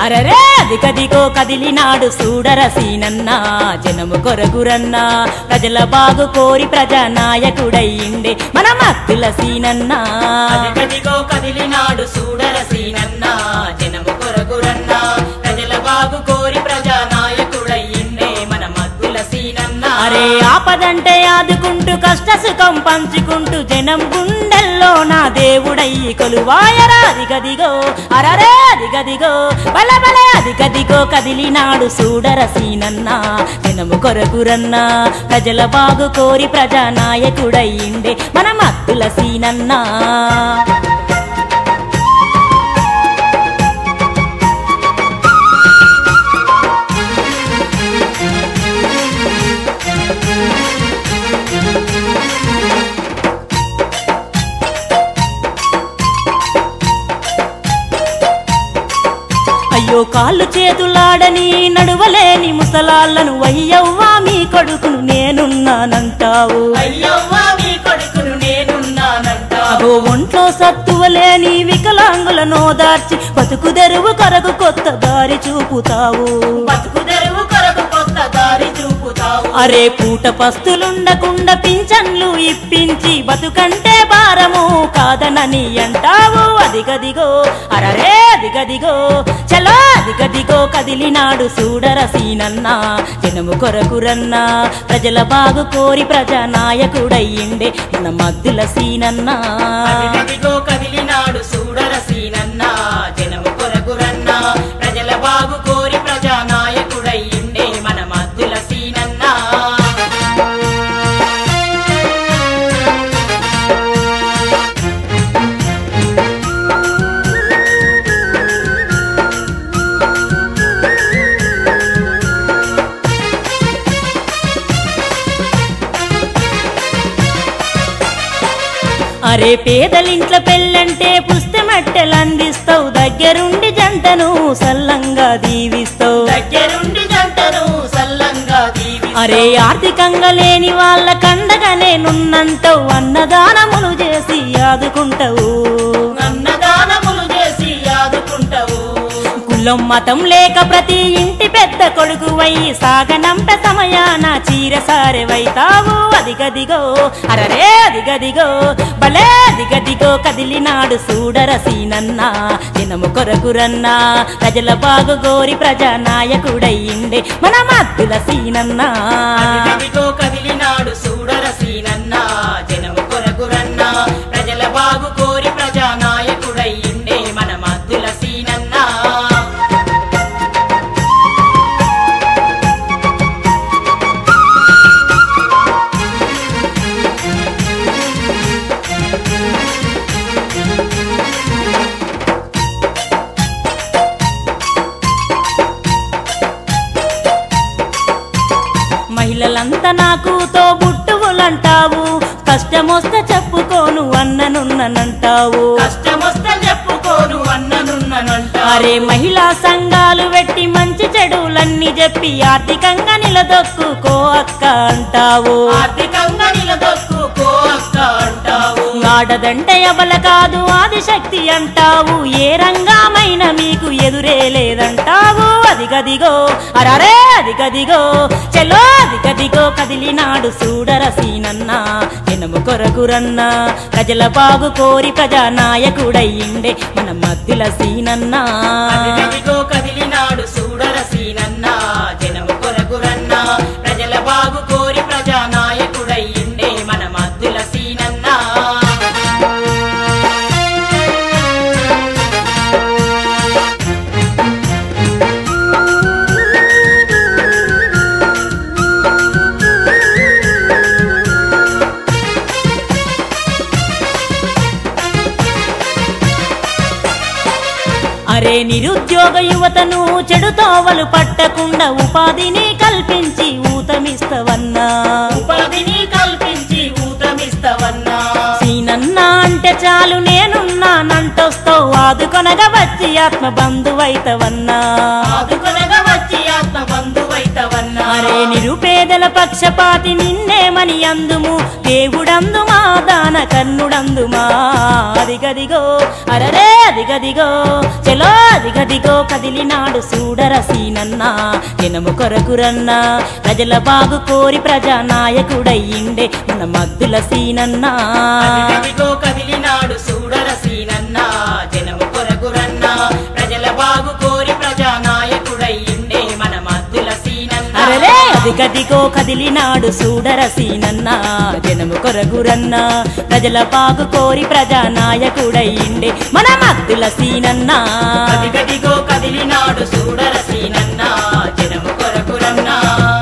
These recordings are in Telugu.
అరరే అదిగదిగో కదిలినాడు సూడర సీనన్నా జనము కొరగురన్నా ప్రజల బాగు కోరి ప్రజానాయకుడయ్యిండే మన మత్తుల సీనన్నా అదిగదిగో కదిలినాడు సూడర సీనన్నా జనము కొరగురన్నా ప్రజల బాగు కోరి ప్రజా నాయకుడయ్యిండే మన మద్దుల సీనన్నా అరే ఆపదంటే ఆదుకుంటూ కష్ట సుఖం పంచుకుంటూ జనం గుండెల్లో నా దేవుడయ్యి కొలువాయరా అదిగదిగో అరరే అదిగదిగో బల బల అదిగదిగో కదిలినాడు సూడర సీనన్నా జనము కొరకురన్నా ప్రజల బాగు కోరి ప్రజానాయకుడయ్యిండే మన మత్తుల సీనన్నా అయ్యో కాళ్ళు చేతులాడని నడువలేని ముసలాళ్ళను అయ్యవ్వా మీ కొడుకును నేనున్నానంటావు అయ్యవ్వా మీ కొడుకును నేనున్నానంటా అగో ఒంట్లో సత్తువలేని వికలాంగులను ఓదార్చి బతుకు తెరువు కొరకు కొత్త దారి చూపుతావు బతుకు తెరువు కొరకు కొత్త దారి చూపుతావు అరే పూట పస్తులుండకుండా పింఛన్లు ఇప్పించి బతుకంటే భారము కాదనని అంటావు అదిగదిగో అరరే అదిగదిగో చలో అదిగదిగో కదిలినాడు సూడర సీనన్నా జనము కొరకురన్నా ప్రజల బాగు కోరి ప్రజానాయకుడయ్యిండే మన మద్దుల సీనన్నా అదిగదిగో కదిలినాడు సూడర సీనన్నా జనము కొరగురన్నా ప్రజల బాగు కోరి ప్రజా నాయకుడయ్యిండే మన మద్దుల సీనన్నా అరే పేదలింట్ల పెళ్ళంటే పుస్తమెట్టెలు అందిస్తావు దగ్గరుండి జంటను సల్లంగా దీవిస్తావు దగ్గరుండి జంటను సల్లంగా దీవి అరే ఆర్థికంగా లేని వాళ్ళ కండగా నేనున్నంటావు అన్నదానములు చేసి ఆదుకుంటావు అన్నదానములు చేసి ఆదుకుంటావు కులం మతం లేక ప్రతి ఇంటి పెద్ద కొడుకు వయ్యి సాగనంప సమయాన చీరసారెవైతావు అదిగదిగో అరరే అదిగదిగో భలే అదిగదిగో కదిలినాడు సూడర సీనన్నా జనము కొరకురన్నా ప్రజల బాగు గోరి ప్రజానాయకుడయ్యిండే మన మత్తుల సీనన్నా అదిగదిగో కదిలినాడు సూడర సీనన్నా జనము కొరగురన్నా ప్రజల బాగు కోరి ప్రజా నాయకుడయ్యిండే మన మద్దుల సీనన్నా మహిళలంతా నాకు తో బుట్టువులంటావు కష్టమొస్తే చెప్పుకోను అన్ననున్ననంటావు కష్టమొస్తే చెప్పుకోను అన్ననున్ననంట అరే మహిళా సంఘాలు పెట్టి మంచి చెడులన్నీ చెప్పి ఆర్థికంగా నిలదొక్కుకో అక్క అంటావు ఆర్థికంగా నిలదొక్కుకో అక్క అంటావు ఆడదంటే అబల కాదు ఆదిశక్తి అంటావు ఏ రంగమైన మీకు ఎదురే లేదంటావు అదిగదిగో అరరే అదిగదిగో చలో అదిగదిగో కదిలినాడు సూడర సీనన్నా జనము కొరకురన్నా ప్రజల బాగు కోరి ప్రజానాయకుడయ్యిండే మన మధ్యల సీనన్నా అదిగదిగో కదిలినాడు సూడర సీనన్నా జనము కొరగురన్నా ప్రజల బాగు కోరి ప్రజా నాయకుడయ్యిండే మన మద్దుల సీనన్నా అరే నిరుద్యోగ యువతను చెడు తోవలు పట్టకుండా ఉపాధిని కల్పించి ఊతమిస్తవన్నా ఉపాధిని కల్పించి ఊతమిస్తవన్నా సీనన్నా అంటే చాలు నేనున్నానంటొస్తావు ఆదుకొనగా వచ్చి ఆత్మ బంధువైతవన్నా ఆదుకొనగా వచ్చి ఆత్మ బంధువైతవన్నా అరే నిరు నిరుపేదల పక్షపాతి నిన్నేమని అందుము దేవుడందు మా దాన కన్నుడందుమా అదిగదిగో అరరే అదిగదిగో చెలో అదిగదిగో కదిలినాడు సూడరసీనన్నా జనము కొరకురన్నా ప్రజల బాగు కోరి ప్రజానాయకుడయ్యిండే మన మద్దుల సీనన్నా అదిగదిగో కదిలినాడు చూడర సీనన్నా జనము కొరకురన్నా ప్రజల బాగు కోరి ప్రజానాయకుడయ్యిండే మన మద్దుల సీనన్నా అరరే అదిగదిగో కదిలినాడు సూడరసీనన్నా జనము కొరగురన్నా ప్రజల బాగు కోరి ప్రజానాయకుడయ్యిండే మన మద్దుల సీనన్నా అదిగదిగో కదిలినాడు చూడర సీనన్నా జనము కొరకురన్నా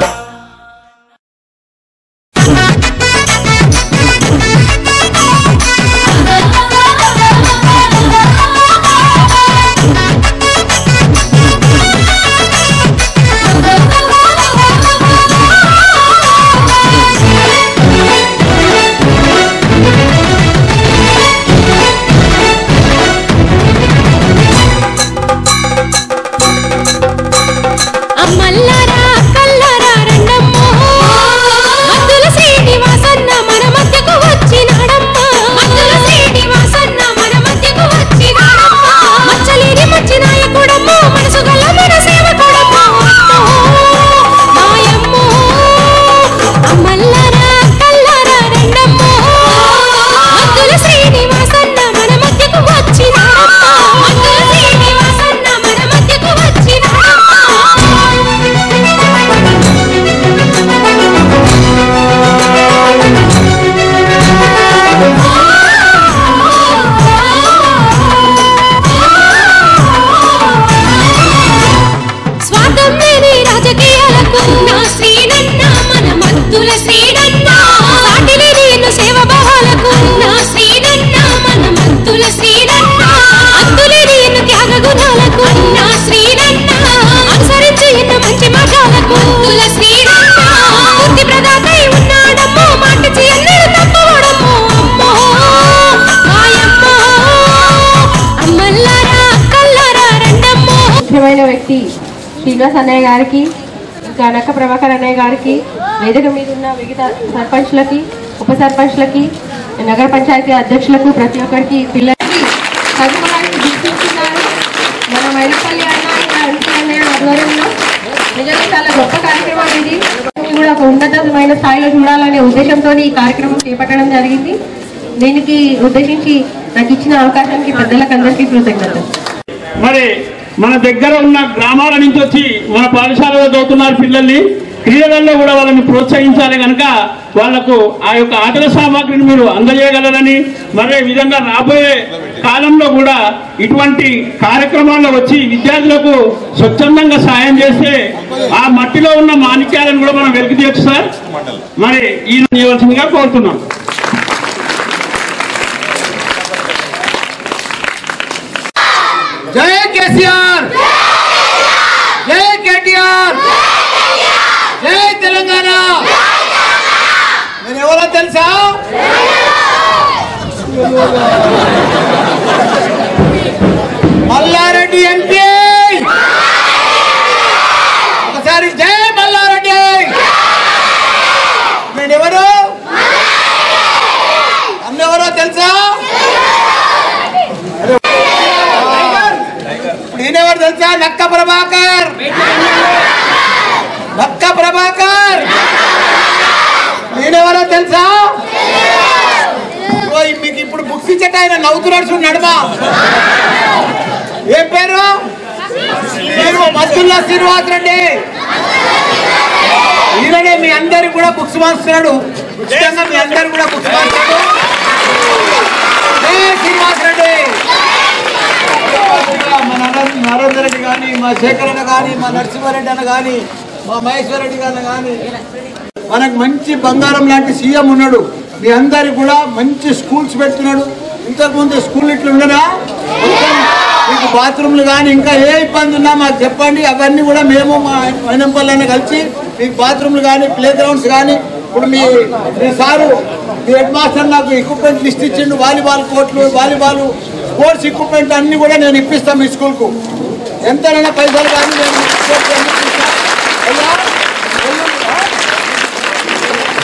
అమ్మల్లారా అక్కల్లారా రండమ్మో మద్దుల శ్రీనివాసన్న మన మధ్యకు వచ్చినాడమ్మ మద్దుల శ్రీనివాసన్న మన మధ్యకు వచ్చినాడమ్మ మచ్చలేని మంచి నాయకుడమ్మో మనసు గల మన సేవకుడమ్మో మాయమ్మో అమ్మల్లారా అక్కల్లారా రండమ్మో మద్దుల శ్రీనివాసన్న మన మధ్యకు వచ్చినాడమ్మ మద్దుల శ్రీనివాసన్న మన మధ్యకు వచ్చినాడమ్మ స్వార్థం లేని రాజకీయాలకు నా శ్రీనన్న మన మద్దుల శ్రీనన్న సాటి లేని ఎన్నో సేవ భావాలకు నా శ్రీనన్న మన మద్దుల శ్రీనన్న అంతులేని ఎన్నో త్యాగ గుణాలకు నా శ్రీనన్న అనుసరించి ఎన్నో మంచి మార్గాలకు మద్దుల శ్రీనన్న బుద్ధి ప్రదాతై ఉన్నాడమ్మో మాటిచి ఎన్నడూ తప్పవడమ్మో అమ్మో మాయమ్మో అమ్మల్లారా అక్కల్లారా రండమ్మో ముఖ్యమైన వ్యక్తి శ్రీనివాస్ అన్నయ్య గారికి ఇంకా నక్క ప్రభాకర్ అన్నయ్య గారికి వేదిక మీద ఉన్న మిగతా సర్పంచ్లకి ఉప సర్పంచ్లకి నగర పంచాయతీ అధ్యక్షులకు ప్రతి ఒక్కరికి పిల్లలకి చదువుకోవడానికి గుర్తిస్తున్నారు మన మైరపల్లి అన్న ఇంకా ఎంపీ అన్నయ్య ఆధ్వర్యంలో నిజంగా చాలా గొప్ప కార్యక్రమం ఇది ఇది కూడా ఒక ఉన్నతమైన స్థాయిలో చూడాలనే ఉద్దేశంతో ఈ కార్యక్రమం చేపట్టడం జరిగింది దీనికి ఉద్దేశించి నాకు ఇచ్చిన అవకాశానికి పెద్దలకు అందరికీ కృతజ్ఞతలు మరి మన దగ్గర ఉన్న గ్రామాల నుంచి వచ్చి మన పాఠశాలలో చదువుతున్నారు పిల్లల్ని క్రీడలలో కూడా వాళ్ళని ప్రోత్సహించాలి కనుక వాళ్లకు ఆ యొక్క ఆటల సామాగ్రిని మీరు అందజేయగలరని మరే విధంగా రాబోయే కాలంలో కూడా ఇటువంటి కార్యక్రమాల్లో వచ్చి విద్యార్థులకు స్వచ్ఛందంగా సాయం చేస్తే ఆ మట్టిలో ఉన్న మాణిక్యాలను కూడా మనం వెలికి తీయచ్చు సార్ మరి ఈ చేయవలసిందిగా కోరుతున్నాం జై కేసీఆర్ జై కేటీఆర్ జై తెలంగాణ నేను ఎవరో తెలుసా మల్లారెడ్డి ఎంపీ ఒకసారి జై మల్లారెడ్డి నేను ఎవరు అన్నెవరో తెలుసా ఇప్పుడు ఈయనెవరు తెలుసా నక్క ప్రభాకర్ నక్క ప్రభాకర్ ఈయనెవరో తెలుసా ఓ, మీకు ఇప్పుడు బుక్స్ ఇచ్చేట ఆయన నవ్వుతున్నాడు చూడు నడుమ ఏం పేరు మీరు మద్దుల్లా శ్రీనివాస్ రెడ్డి ఈయననే మీ అందరికి కూడా బుక్స్ మాస్తున్నాడు ఉచితంగా మీ అందరికి కూడా బుక్స్ మాస్తున్నాడు జై శ్రీనివాస్ రెడ్డి మా నర- నరేందర్ రెడ్డి కానీ మా శేఖర్ అన్న కానీ మా నరసింహారెడ్డి అన్న కానీ మా మహేశ్వర రెడ్డి గారు కానీ మనకు మంచి బంగారం లాంటి సీఎం ఉన్నాడు మీ అందరికి కూడా మంచి స్కూల్స్ పెడుతున్నాడు ఇంతకుముందు స్కూల్ ఇట్లా ఉండదా మొత్తం మీకు బాత్రూమ్లు కానీ ఇంకా ఏ ఇబ్బంది ఉన్నా మాకు చెప్పండి అవన్నీ కూడా మేము మా వైనంపల్లి కలిసి మీకు బాత్రూమ్లు కానీ ప్లే గ్రౌండ్స్ కానీ ఇప్పుడు మీ మీ సారు మీ హెడ్ మాస్టర్ నాకు ఎక్విప్మెంట్ లిస్ట్ ఇచ్చిండు వాలీబాల్ కోర్టులు వాలీబాల్ స్పోర్ట్స్ ఎక్విప్మెంట్ అన్ని కూడా నేను ఇప్పిస్తాను మీ స్కూల్కు ఎంతైనా పైసలు కానీ నేను స్పోర్ట్స్ అన్ని ఇప్పిస్తా. అయ్యా, ఎల్లుండి, ఆ?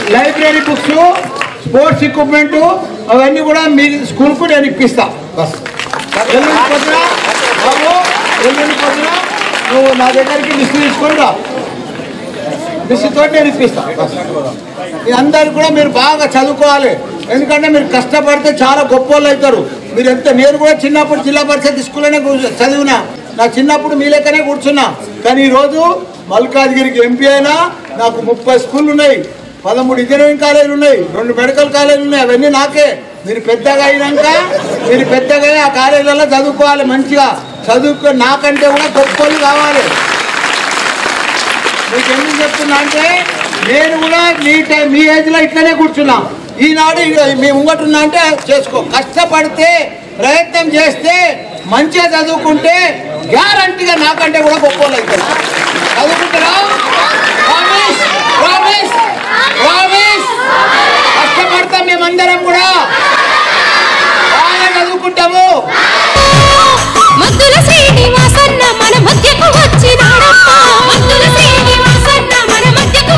లైబ్రరీ బుక్స్ స్పోర్ట్స్ ఎక్విప్మెంట్ అవన్నీ కూడా మీ స్కూల్కు నేను ఇప్పిస్తా బస్ ఎల్లుండి పొద్దున బాబు ఎల్లుండి పొద్దున నువ్వు నా దగ్గరికి లిస్ట్ తీసుకొని రా లిస్టుతో నేను ఇప్పిస్తా బస్ మీ అందరు కూడా మీరు బాగా చదువుకోవాలి ఎందుకంటే మీరు కష్టపడితే చాలా గొప్ప వాళ్ళు అవుతారు మీరు ఎంత నేను కూడా చిన్నప్పుడు జిల్లా పరిషత్ స్కూల్లోనే కూర్చో- చదివినా నా చిన్నప్పుడు మీ లెక్కనే కూర్చున్నా కానీ ఈరోజు మల్కాజ్గిరికి ఎంపీ అయినా నాకు ముప్పై స్కూళ్ళు ఉన్నాయి పదమూడు ఇంజనీరింగ్ కాలేజీలు ఉన్నాయి రెండు మెడికల్ కాలేజీలు ఉన్నాయి అవన్నీ నాకే మీరు పెద్దగా అయినాక మీరు పెద్దగా అయి ఆ కాలేజీలలో చదువుకోవాలి మంచిగా చదువుకో నాకంటే కూడా గొప్ప వాళ్ళు కావాలి మీకు ఎందుకు చెప్తున్నా అంటే నేను కూడా మీ టైం మీ ఏజ్ లో ఇట్లనే కూర్చున్నా ఈనాడు ఇక మీ ముంగటున్నా అంటే చేసుకో కష్టపడితే ప్రయత్నం చేస్తే మంచిగా చదువుకుంటే గ్యారంటీగా నాకంటే కూడా గొప్ప వాళ్ళు అవుతారు చదువుకుంటారా ప్రామిస్ ప్రామిస్ ప్రామిస్ కష్టపడతాం మేమందరం కూడా బాగా చదువుకుంటాము మద్దుల శ్రీనివాసన్న మన మధ్యకు వచ్చినాడమ్మా మద్దుల శ్రీనివాసన్న మన మధ్యకు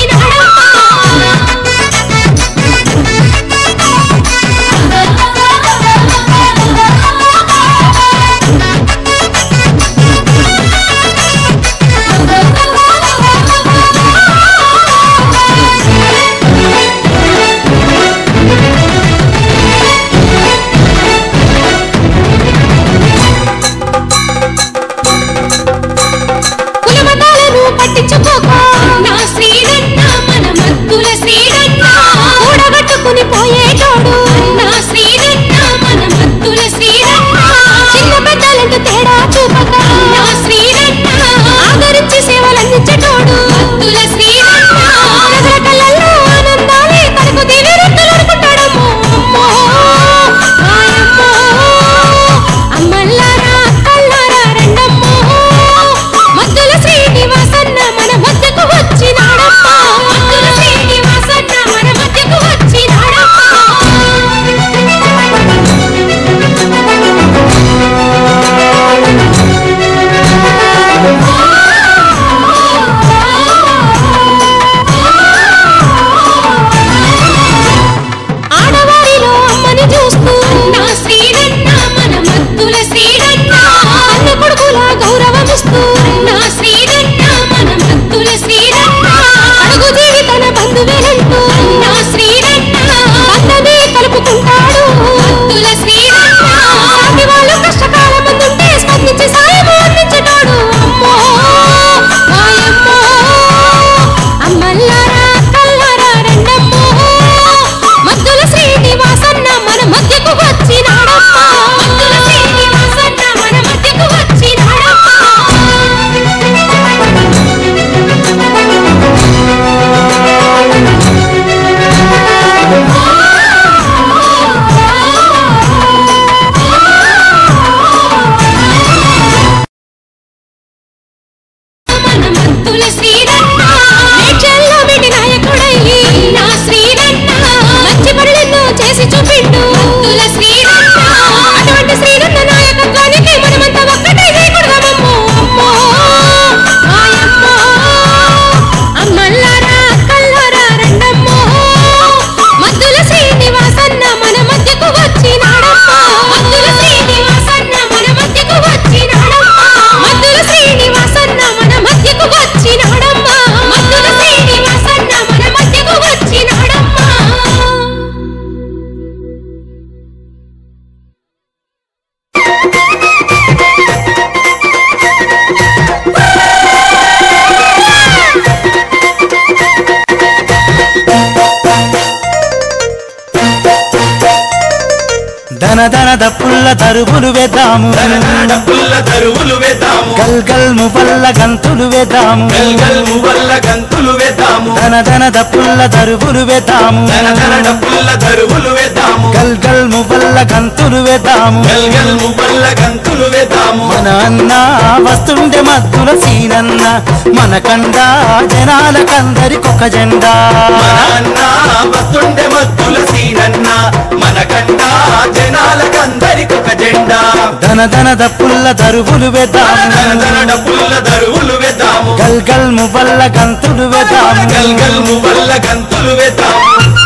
కులమతాలను పట్టించుకోక నా శ్రీరన్న మన మద్దుల శ్రీరన్న కూడగట్టుకుని పోయేటోడు నా శ్రీరన్న మన మద్దుల శ్రీరన్న చిన్న పెద్దలంటూ తేడా చూపక నా శ్రీరన్న ఆదరించి సేవలందించేటోడు మద్దుల శ్రీరన్న ప్రజల కళ్ళల్లో ఆనందాలే తనకు దివి రుద్దులనుకుంటాడమ్మో అమ్మో మాయమ్మో అమ్మల్లారా అక్కల్లారా రెండమ్మో మద్దుల శ్రీనివాసన్న మన మధ్యకు వచ్చినాడమ్మా మద్దుల శ్రీనివాసన్న మన మధ్యకు ఆడవారిలో అమ్మని చూస్తూ నా శ్రీరన్న మన మద్దుల శ్రీరన్న అన్న కొడుకుల గౌరవమిస్తూ నా శ్రీరన్న మన మద్దుల శ్రీరన్న అడుగు జీవితన బంధువేలంటూ నా శ్రీరన్న బంధమే కలుపుకుంటాడు మద్దుల శ్రీరన్న సాటి వాళ్ళు కష్టకాలం ముందుంటే స్పందించి సాయం అందించేటోడు అమ్మో మాయమ్మో అమ్మల్లారా అక్కల్లారా రెండమ్మో మద్దుల శ్రీనివాసన్న మన మధ్యకు వచ్చినాడమ్మా మద్దుల శ్రీనివాసన్న మన మధ్యకు మన మద్దుల శ్రీరన్న నేచర్లో మిటి నాయకుడయ్యి నా శ్రీరన్న మంచి పనులెన్నో చేసి చూపిండు మద్దుల శ్రీరన్న అటువంటి శ్రీరన్న నాయకత్వానికి మనమంతా ఒక్కటే చేయకూడదమ్మో అమ్మో మాయమ్మో అమ్మల్లారా అక్కల్లారా రెండమ్మో మద్దుల శ్రీనివాసన్న మన మధ్యకు వచ్చినాడమ్మా మద్దుల శ్రీనివాసన్న మన మధ్యకు వచ్చినాడమ్మా మద్దుల శ్రీనివాసన్న మన మధ్యకు వచ్చినాడమ్మా మద్దుల శ్రీనివాసన్న మన మధ్యకు వచ్చినాడమ్మా ధన ధన దప్పుల్ల తరువులు వేద్దాము పుల్ల తరువులు వేద్దాము గల్ గల్ మువల్ల గంతులు వేద్దాము గల్గల్ వల్ల గంతులు వేద్దాము ధన ధన దప్పుల్ల తరువులు వేద్దాము ధన ధన పుల్ల తరువులు వేద్దాము గల్ గల్ మువల్ల గంతులు వేద్దాము గల్గల్ వల్ల గంతులు వేద్దాము మన అన్న వస్తుండే మద్దుల సీనన్న మనకండ జనాలకందరికొక జెండా మన అన్న వస్తుండే మత్తుల సీనన్న మనకంట జనాలకందరికొక జెండా ధన ధన దప్పుల్ల దరువులు ధన ధన వెదాము డప్పుల దరువులు వేద్దాము గల్ గల్ ముబల్ల గంతులు వెదాము గల్ గల్ వల్ల గంతులు వేద్దాము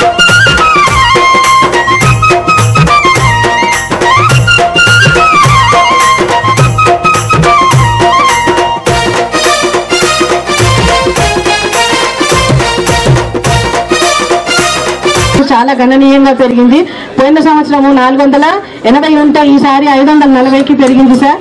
చాలా గణనీయంగా పెరిగింది పోయిన సంవత్సరము నాలుగు వందల ఎనభై ఉంటే ఈసారి ఐదు వందల నలభైకి పెరిగింది సార్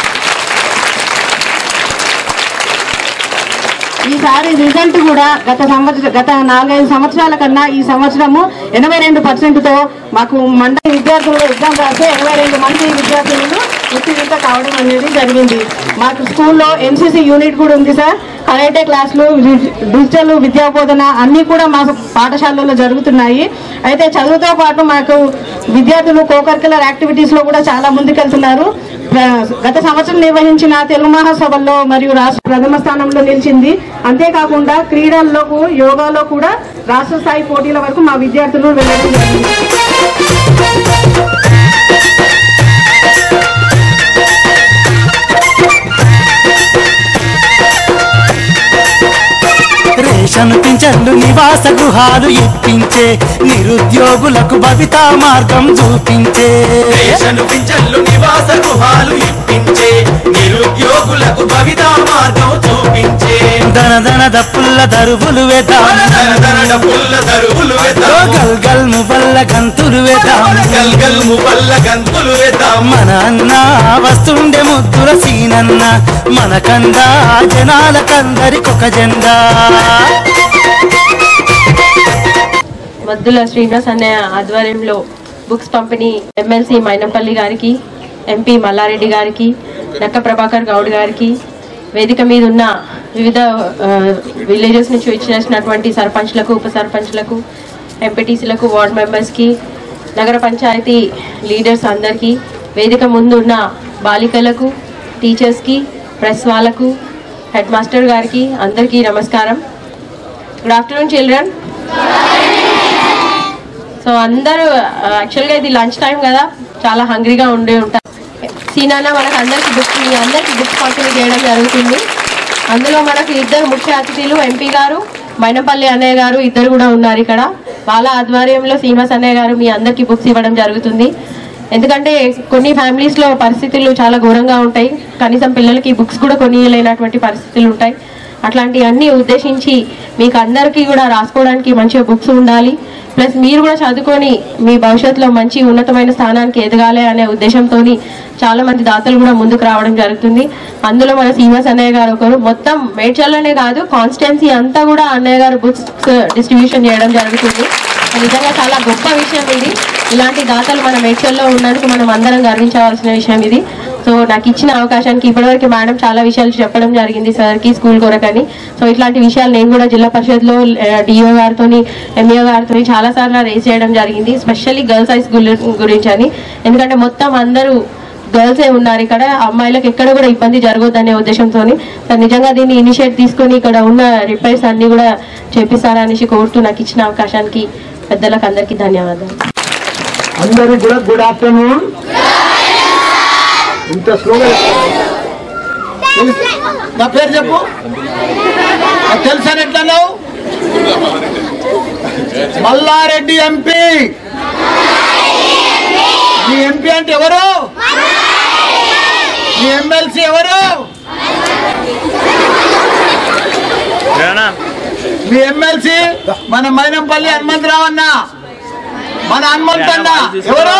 ఈసారి రిజల్ట్ కూడా గత సంవత్సరం గత నాలుగైదు సంవత్సరాల కన్నా ఈ సంవత్సరము ఎనభై రెండు పర్సెంట్తో మాకు మండలి విద్యార్థులు ఎగ్జామ్ రాస్తే ఎనభై రెండు మంది విద్యార్థులను ఉత్తీర్ణత కావడం అనేది జరిగింది మాకు స్కూల్లో ఎన్సీసీ యూనిట్ కూడా ఉంది సార్ కరాటే క్లాసులు డి- డిజిటల్ విద్యా బోధన అన్నీ కూడా మా పాఠశాలలో జరుగుతున్నాయి అయితే చదువుతో పాటు మాకు విద్యార్థులు కోకరికులర్ యాక్టివిటీస్లో కూడా చాలా ముందుకెళ్తున్నారు ప్ర- గత సంవత్సరం నిర్వహించిన తెలుగు మహాసభల్లో మరియు రాష్ట్ర ప్రథమ స్థానంలో నిలిచింది అంతేకాకుండా క్రీడల్లో కూ- యోగాలో కూడా రాష్ట్ర స్థాయి పోటీల వరకు మా విద్యార్థులు వెళ్ళడం జరిగింది రేషన్ పింఛన్లు నివాస గృహాలు ఇప్పించే నిరుద్యోగులకు భవితా మార్గం చూపించే రేషన్ పింఛన్లు నివాస గృహాలు ఇప్పించే నిరుద్యోగులకు భవితా మార్గం చూపించే ధన ధన దప్పుల్ల దరువులు ధన ధన వేదాము డప్పుల దరువులు ఓ వేద్దాము గల్ గల్ ముబల్ల గంతులు వేదాము గల్ గల్ ముబల్ల గంతులు వేద్దాము మన అన్న వస్తుండే ముద్దుల సీనన్న మనకండ జనాలకందరికొక జెండా మద్దుల శ్రీనివాస్ అనే ఆధ్వర్యంలో బుక్స్ పంపిణీ ఎమ్మెల్సీ మైనంపల్లి గారికి ఎంపీ మల్లారెడ్డి గారికి నక్క ప్రభాకర్ గౌడ్ గారికి వేదిక మీద ఉన్న వివిధ విలేజెస్ నుంచి వచ్చినటువంటి సర్పంచ్లకు ఉప సర్పంచ్లకు ఎంపీటీసీలకు వార్డ్ మెంబర్స్కి నగర పంచాయతీ లీడర్స్ అందరికీ వేదిక ముందు ఉన్న బాలికలకు టీచర్స్కి ప్రెస్ వాళ్ళకు హెడ్ మాస్టర్ గారికి అందరికీ నమస్కారం గుడ్ ఆఫ్టర్నూన్ చిల్డ్రన్ సో అందరూ యాక్చువల్గా ఇది లంచ్ టైం కదా చాలా హంగ్రీగా ఉండే ఉంటారు సీనానా మనకు అందరికి బుక్స్ మీ అందరికి బుక్స్ పంపిణీ చేయడం జరుగుతుంది అందులో మనకు ఇద్దరు ముఖ్య అతిథులు ఎంపీ గారు మైనపల్లి అన్నయ్య గారు ఇద్దరు కూడా ఉన్నారు ఇక్కడ వాళ్ళ ఆధ్వర్యంలో శ్రీనివాస్ అన్నయ్య గారు మీ అందరికీ బుక్స్ ఇవ్వడం జరుగుతుంది ఎందుకంటే కొన్ని ఫ్యామిలీస్లో పరిస్థితులు చాలా ఘోరంగా ఉంటాయి కనీసం పిల్లలకి బుక్స్ కూడా కొనియలేనటువంటి పరిస్థితులు ఉంటాయి అట్లాంటివన్నీ ఉద్దేశించి మీకు అందరికీ కూడా రాసుకోవడానికి మంచిగా బుక్స్ ఉండాలి ప్లస్ మీరు కూడా చదువుకొని మీ భవిష్యత్తులో మంచి ఉన్నతమైన స్థానానికి ఎదగాలి అనే ఉద్దేశంతో చాలా మంది దాతలు కూడా ముందుకు రావడం జరుగుతుంది అందులో మన శ్రీనివాస్ అన్నయ్య గారు ఒకరు మొత్తం మేడ్చల్లోనే కాదు కాన్స్టిట్యున్సీ అంతా కూడా అన్నయ్య గారు బుక్స్ డిస్ట్రిబ్యూషన్ చేయడం జరుగుతుంది నిజంగా చాలా గొప్ప విషయం ఇది ఇలాంటి దాతలు మన మేడ్చల్లో ఉన్నందుకు మనం అందరం గర్వించవలసిన విషయం ఇది సో నాకు ఇచ్చిన అవకాశానికి ఇప్పటివరకు మేడం చాలా విషయాలు చెప్పడం జరిగింది సార్కి స్కూల్ కొరకని సో ఇట్లాంటి విషయాలు నేను కూడా జిల్లా పరిషత్లో డిఓ గారితో ఎంఈఓ గారితో చాలా సార్లు రేస్ చేయడం జరిగింది స్పెషల్లీ గర్ల్స్ హై స్కూల్ గురించి అని ఎందుకంటే మొత్తం అందరూ గర్ల్సే ఉన్నారు ఇక్కడ అమ్మాయిలకు ఎక్కడ కూడా ఇబ్బంది జరగొద్దనే ఉద్దేశంతో నిజంగా దీన్ని ఇనిషియేట్ తీసుకొని ఇక్కడ ఉన్న రిపేర్స్ అన్ని కూడా చేపిస్తారనేసి కోరుతూ నాకు ఇచ్చిన అవకాశానికి పెద్దలకు అందరికీ ధన్యవాదాలు అందరికి కూడా గుడ్ ఆఫ్టర్నూన్ ఇంత స్లోగా నా పేరు చెప్పు నాకు తెలుసని ఎట్లన్నావు మల్లారెడ్డి ఎంపీ మీ ఎంపీ అంటే ఎవరు మీ ఎమ్మెల్సీ ఎవరు మీ ఎమ్మెల్సీ మన మైనంపల్లి హనుమంతరావు అన్న మన హనుమంతన్న ఎవరు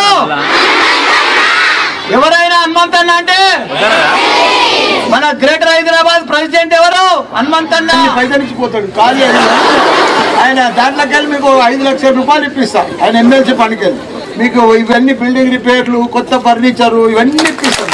ఎవరైనా హనుమంతన్న అంటే మన గ్రేటర్ హైదరాబాద్ ప్రెసిడెంట్ ఎవరు హనుమంతన్న పైదనిచ్చిపోతాడు ఖాళీ ఆయన. ఆయన దాంట్లోకి వెళ్ళి మీకు ఐదు లక్షల రూపాయలు ఇప్పిస్తా ఆయన ఎమ్మెల్సీ పనికెళ్ళి మీకు ఇవన్నీ బిల్డింగ్ రిపేర్లు కొత్త ఫర్నిచరు ఇవన్నీ ఇప్పిస్తాను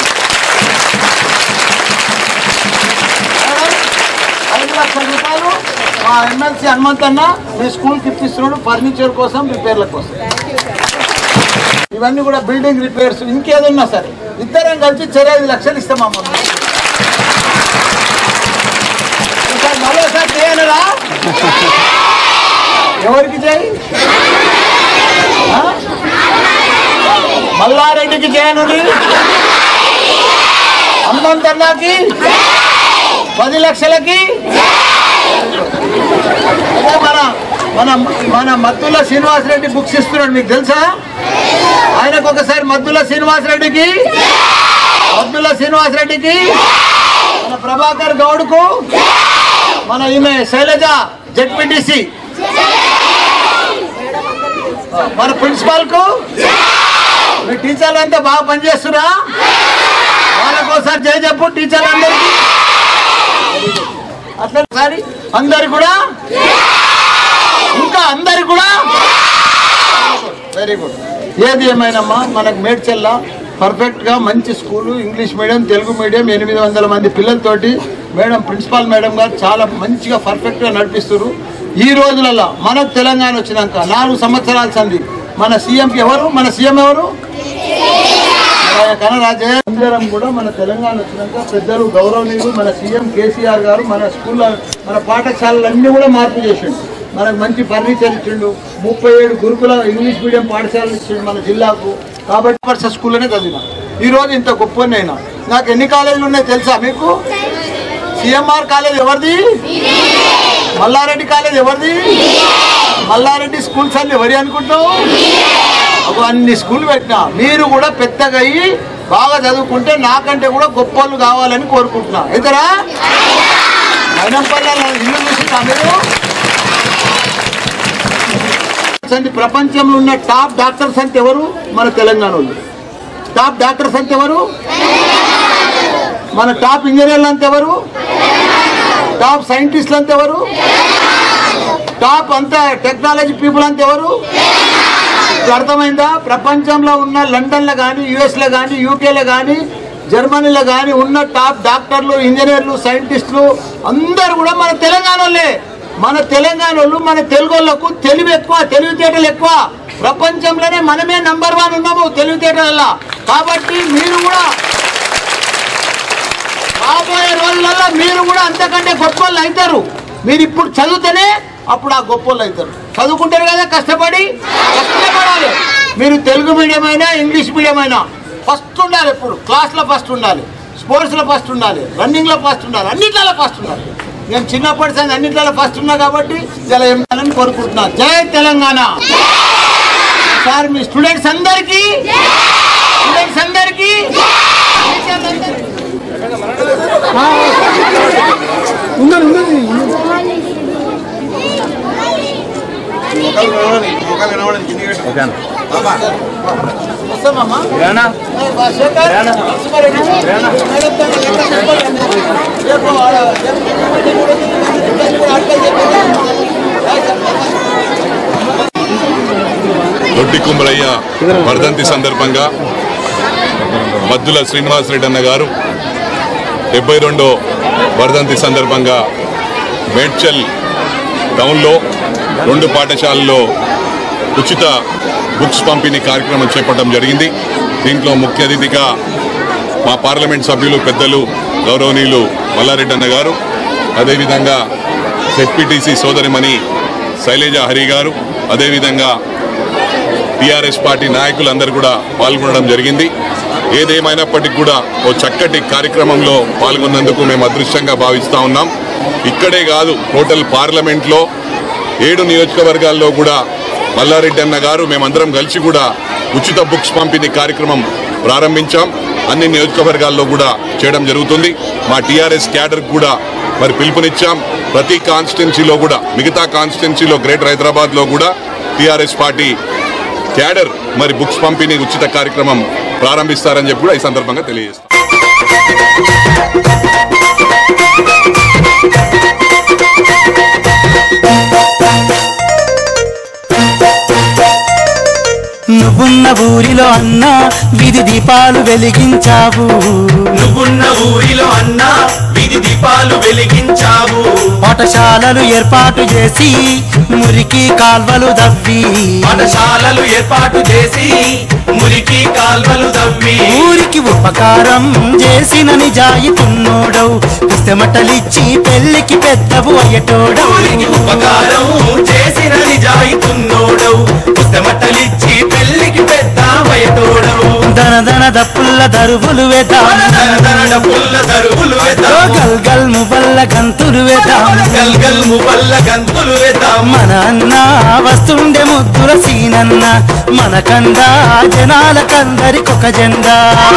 ఐదు లక్షల రూపాయలు మా ఎమ్మెల్సీ హనుమంతన్న మీ స్కూల్కి ఇప్పిస్తున్నాడు ఫర్నిచర్ కోసం రిపేర్ల కోసం ఇవన్నీ కూడా బిల్డింగ్ రిపేర్స్ ఇంకేదన్నా సరే ఇద్దరం కలిసి చెరై ఐదు లక్షలు ఇస్తామమ్మ ఈసారి మరోసారి చేయనురా ఎవరికి చేయి ఆ? మల్లారెడ్డికి చేయను హనుమంతన్నాకి పది లక్షలకి అదే మన మన మన మద్దుల శ్రీనివాసరెడ్డి బుక్స్ ఇస్తున్నాడు మీకు తెలుసా ఆయనకు ఒకసారి మద్దుల శ్రీనివాసరెడ్డికి మద్దుల శ్రీనివాసరెడ్డికి మన ప్రభాకర్ గౌడ్కు మన ఈమె శైలజ జెడ్పీటీసీ మన ప్రిన్సిపాల్ కు మీ టీచర్లు అంతా బాగా పనిచేస్తున్నా వాళ్ళకు ఒకసారి జయ చెప్పు టీచర్లు అందరికీ అట్లా ఒకసారి అందరు కూడా ఇంకా అందరు కూడా వెరీ గుడ్ ఏది ఏమైనమ్మా మనకు మేడ్చెల్ల పర్ఫెక్ట్ గా మంచి school English medium Telugu medium ఎనిమిది వందల మంది పిల్లలతోటి మేడం ప్రిన్సిపాల్ మేడం గారు చాలా మంచిగా పర్ఫెక్ట్ గా నడిపిస్తారు ఈ రోజులలో మనకు తెలంగాణ వచ్చినాక నాలుగు సంవత్సరాల సంది మన సీఎంకి ఎవరు మన సీఎం ఎవరు కనరాజే అందరం కూడా మన తెలంగాణ వచ్చినాక పెద్దలు గౌరవనీయులు మన సీఎం కేసీఆర్ గారు మన స్కూల్ మన పాఠశాలలన్నీ కూడా మార్పు చేసిండు మనకు మంచి ఫర్నిచర్ ఇచ్చిండు ముప్పై ఏడు గురుకుల ఇంగ్లీష్ మీడియం పాఠశాలలు ఇచ్చిండు మన జిల్లాకు కాబట్టి వర్ష స్కూల్లోనే చదివిన ఈ రోజు ఇంత గొప్పనైనా నాకు ఎన్ని కాలేజీలు ఉన్నాయి తెలుసా మీకు సిఎంఆర్ కాలేజ్ ఎవరిది మల్లారెడ్డి కాలేజ్ ఎవరిది మల్లారెడ్డి స్కూల్స్ అన్ని ఎవరి అనుకుంటావు ఒక అన్ని స్కూల్ పెట్టినా మీరు కూడా పెద్దగా అయ్యి బాగా చదువుకుంటే నాకంటే కూడా గొప్పలు కావాలని కోరుకుంటున్నా ఇతరా మైనంపల్లి ఇల్లు చూసిందా మీరు అంతే ప్రపంచంలో ఉన్న టాప్ డాక్టర్స్ అంటే ఎవరు మన తెలంగాణ వాళ్ళు టాప్ డాక్టర్స్ అంటే ఎవరు మన టాప్ ఇంజనీర్లు అంటే ఎవరు టాప్ సైంటిస్టులు అంటే ఎవరు టాప్ అంతా టెక్నాలజీ పీపుల్ అంటే ఎవరు ఇప్పుడు అర్థమైందా ప్రపంచంలో ఉన్న లండన్లో కానీ యుఎస్లో కానీ యూకేలో కానీ జర్మనీలో కానీ ఉన్న టాప్ డాక్టర్లు ఇంజనీర్లు సైంటిస్టులు అందరు కూడా మన తెలంగాణ వాళ్ళే మన తెలంగాణ వాళ్ళు మన తెలుగు వాళ్ళకు తెలివి ఎక్కువ తెలివితేటలు ఎక్కువ ప్రపంచంలోనే మనమే నంబర్ వన్ ఉన్నాము తెలివితేటల కాబట్టి మీరు కూడా రాబోయే రోజులలో మీరు కూడా అంతకంటే గొప్ప వాళ్ళు అవుతారు మీరు ఇప్పుడు చదివితేనే అప్పుడు ఆ గొప్ప వాళ్ళు అవుతారు చదువుకుంటారు కదా కష్టపడి కష్టపడాలి మీరు తెలుగు మీడియం అయినా ఇంగ్లీష్ మీడియం అయినా ఫస్ట్ ఉండాలి ఎప్పుడు క్లాస్లో ఫస్ట్ ఉండాలి స్పోర్ట్స్లో ఫస్ట్ ఉండాలి రన్నింగ్లో ఫస్ట్ ఉండాలి అన్నిట్లలో ఫస్ట్ ఉండాలి నేను చిన్నప్పటి సంది అన్నిట్లలో ఫస్ట్ ఉన్నా కాబట్టి ఇలా ఏం చేయాలని కోరుకుంటున్నా జై తెలంగాణ సార్ మీ స్టూడెంట్స్ అందరికీ స్టూడెంట్స్ అందరికీ టీచర్స్ అందరికీ వస్తామమ్మా ఏ, బా, శేఖర్? నరసింహారెడ్డి. మేడం తో రేపు ఆడ- రేపు అట్లా చెప్పండి. దొడ్డి కుమ్మరయ్య వర్ధంతి సందర్భంగా మద్దుల శ్రీనివాసరెడ్డి అన్న గారు డెబ్బై రెండో వర్ధంతి సందర్భంగా మేడ్చల్ టౌన్లో రెండు పాఠశాలల్లో ఉచిత బుక్స్ పంపిణీ కార్యక్రమం చేపట్టడం జరిగింది దీంట్లో ముఖ్య అతిథిగా మా పార్లమెంట్ సభ్యులు పెద్దలు గౌరవనీయులు మల్లారెడ్డి అన్న గారు అదేవిధంగా జెడ్పీటీసీ సోదరిమణి శైలేజ హరి గారు అదేవిధంగా టీఆర్ఎస్ పార్టీ నాయకులందరూ కూడా పాల్గొనడం జరిగింది ఏదేమైనప్పటికీ కూడా ఓ చక్కటి కార్యక్రమంలో పాల్గొన్నందుకు మేము అదృష్టంగా భావిస్తూ ఉన్నాం ఇక్కడే కాదు టోటల్ పార్లమెంట్లో ఏడు నియోజకవర్గాల్లో కూడా మల్లారెడ్డి అన్న గారు మేమందరం కలిసి కూడా ఉచిత బుక్స్ పంపిణీ కార్యక్రమం ప్రారంభించాం అన్ని నియోజకవర్గాల్లో కూడా చేయడం జరుగుతుంది మా టీఆర్ఎస్ క్యాడర్ కూడా మరి పిలుపునిచ్చాం ప్రతి కాన్స్టిట్యున్సీలో కూడా మిగతా కాన్స్టిట్యున్సీలో గ్రేటర్ హైదరాబాద్లో కూడా టీఆర్ఎస్ పార్టీ క్యాడర్ మరి బుక్స్ పంపిణీ ఉచిత కార్యక్రమం ప్రారంభిస్తారని చెప్పి కూడా ఈ సందర్భంగా తెలియజేస్తాం నువ్వున్న ఊరిలో అన్నా వీధి దీపాలు వెలిగించావు నువ్వున్న ఊరిలో అన్నా వీధి దీపాలు వెలిగించావు పాఠశాలలు ఏర్పాటు చేసి మురికి కాల్వలు దవ్వి పాఠశాలలు ఏర్పాటు చేసి మురికి కాల్వలు దవ్వి ఊరికి ఉపకారం చేసిన నిజాయితున్నోడవు పుస్తమటలిచ్చి పెళ్లికి పెద్దవు అయ్యటోడవు ఊరికి ఉపకారం చేసిన నిజాయితున్నోడవు పుస్తమట్టలిచ్చి పెళ్లికి పెద్ద వయటోడవు దన దన దప్పుల్ల దరువులు వేద్దాం దనదనడ పుల్ల దరువులు వేద్దాం గల్ గల్ మువల్ల గంతులు వేద్దాం గల్ గల్ మువల్ల గంతులు వేద్దాం మన అన్న వస్తుండే ముద్దుల సీనన్న మన కందా జనాలకందరికొక జెండా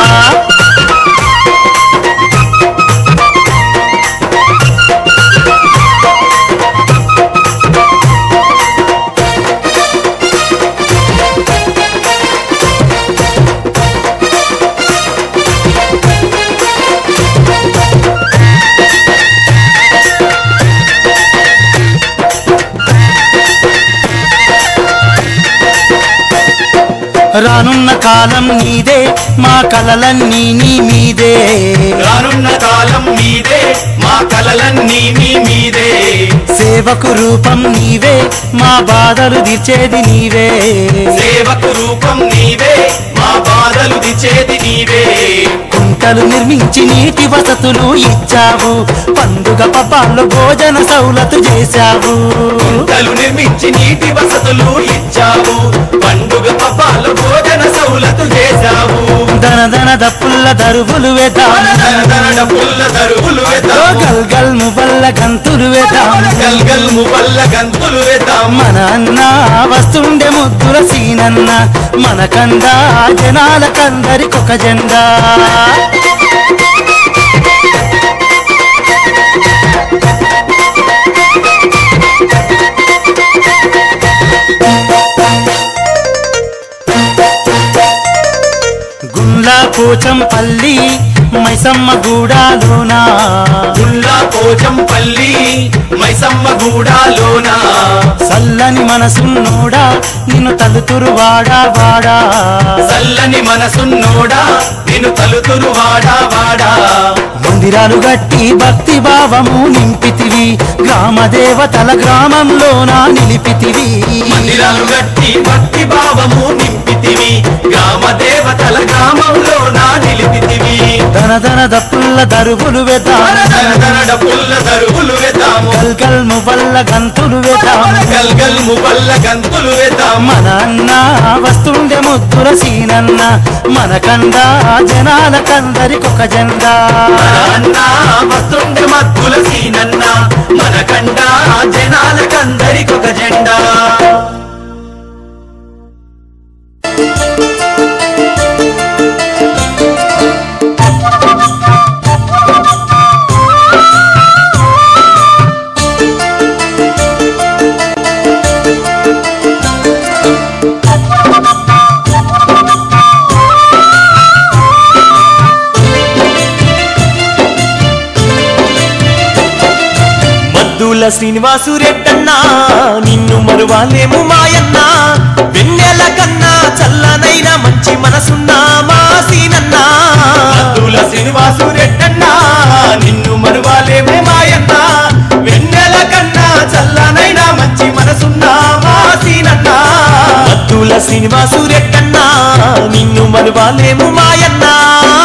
రానున్న కాలం నీదే మా కలలన్నీ నీ మీదే రానున్న కాలం మీదే మా కలలన్నీ మీ మీదే సేవకు రూపం నీవే మా బాధలు తీర్చేది నీవే సేవకు రూపం నీవే మా బాధలు దిచేది నీవే కుంటలు నిర్మించి నీటి వసతులు ఇచ్చావు పండుగ పపాల్లో భోజన సౌలతు చేశావు కుంటలు నిర్మించి నీటి వసతులు ఇచ్చావు పండుగ పపాల భోజన సౌలతు చేశావు దన దన దప్పుల్ల దరువులు వేద్దాం దనదనడ పుల్ల దరువులు వేద్దాం గల్ గల్ మువల్ల గంతులు వేద్దాం గల్ గల్ మువల్ల గంతులు వేద్దాం మన అన్న వస్తుండే ముద్దుల సీనన్న మన కందా జనాలకందరికొక జెండా గుండ్లా పోచంపల్లి మైసమ్మ గూడాలోనా గుల్లా పోచంపల్లి మైసమ్మ గూడాలోన సల్లని మనసున్నోడా నిన్ను తలుతురు వాడా వాడా చల్లని మనసున్నోడా నేను తలుతురు వాడా వాడా మందిరాలు గట్టి భక్తి భావము నింపితివి గ్రామ దేవతల గ్రామంలోన నిలిపితివి మందిరాలు గట్టి భక్తి భావము నింపితివి గ్రామ దేవతల గ్రామంలో నా నిలిపితివి ధన ధన దప్పుల్ల దరువులు వేద్దాం దనదనడ పుల్ల దరువులు వేద్దాము గల్ గల్ మువల్ల గంతులు వేద్దాం గల్ గల్ మువల్ల గంతులు వేద్దాం మన అన్న వస్తుండే ముద్దుల సీనన్న మన కందా జనాలకందరికొక జెండా మన అన్న వస్తుండే మత్తుల సీనన్న మన కండ జనాలకందరికొక జెండా మద్దుల శ్రీనివాసు రెడ్డన్నా నిన్ను మరువాలేము మాయన్న వెన్నెల కన్నా చల్లనైన మంచి మనసున్నా మా సీనన్నా మద్దుల శ్రీనివాసు రెడ్డన్నా నిన్ను మరువాలేమే మాయన్న వెన్నెల కన్నా చల్లనైనా మంచి మనసున్నా వాసీనన్నా మద్దుల శ్రీనివాసు రెడ్డన్నా నిన్ను మరువాలేము మాయన్నా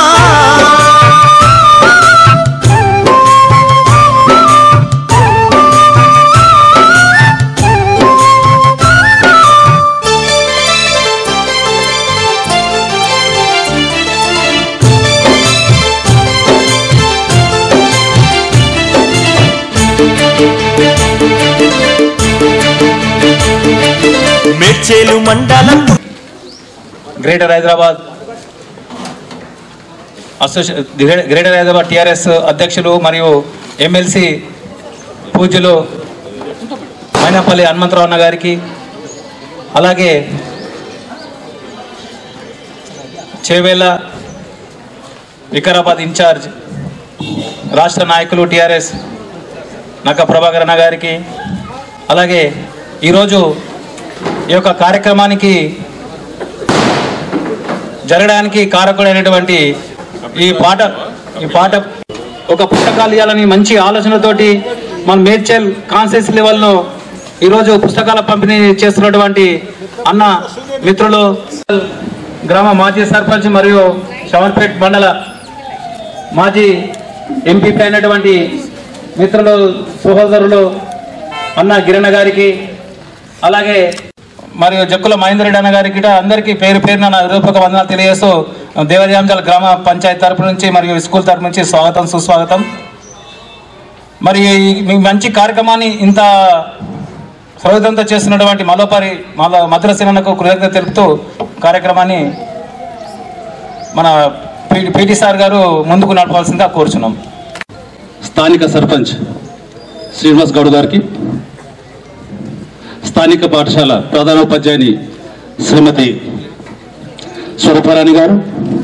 మేడ్చేలు మండలం గ్రేటర్ హైదరాబాద్ అసోసియే గ్రేటర్ హైదరాబాద్ టిఆర్ఎస్ అధ్యక్షులు మరియు ఎమ్మెల్సీ పూజ్యులు మైనపల్లి హనుమంతరావు అన్న గారికి అలాగే చేవేళ్ళ వికారాబాద్ ఇన్ఛార్జ్ రాష్ట్ర నాయకులు టిఆర్ఎస్ నక్క ప్రభాకర్ అన్న గారికి అలాగే ఈరోజు ఈ యొక్క కార్యక్రమానికి జరగడానికి కారకుడైనటువంటి ఈ పాట ఈ పాట ఒక పుస్తకాలు ఇవ్వాలని మంచి ఆలోచనతోటి మన మేడ్చల్ కాన్సెన్స్ లెవెల్లో ఈరోజు పుస్తకాల పంపిణీ చేస్తున్నటువంటి అన్న మిత్రులు గ్రామ మాజీ సర్పంచ్ మరియు షవన్పేట్ మండల మాజీ ఎంపీపీ అయినటువంటి మిత్రులు సహోదరులు అన్న గిరణ్ గారికి అలాగే మరియు జక్కుల మహేందర్ రెడ్డి అన్న గారికి కూడా అందరికీ పేరు పేరున నా రూపక వందనాలు తెలియజేస్తూ దేవజాంజల గ్రామ పంచాయతీ తరపు నుంచి మరియు స్కూల్ తరపు నుంచి స్వాగతం సుస్వాగతం మరి ఈ- మీ మంచి కార్యక్రమాన్ని ఇంత స్వాగతంతో చేస్తున్నటువంటి మలోపరి మల మద్రసేనకు కృతజ్ఞత తెలుపుతూ కార్యక్రమాన్ని మన పీ- పీటీ సార్ గారు ముందుకు నడపాల్సిందిగా కోరుచున్నాం స్థానిక సర్పంచ్ శ్రీనివాస్ గౌడ్ గారికి స్థానిక పాఠశాల ప్రధానోపాధ్యాయుని శ్రీమతి స్వరూపారాణి గారు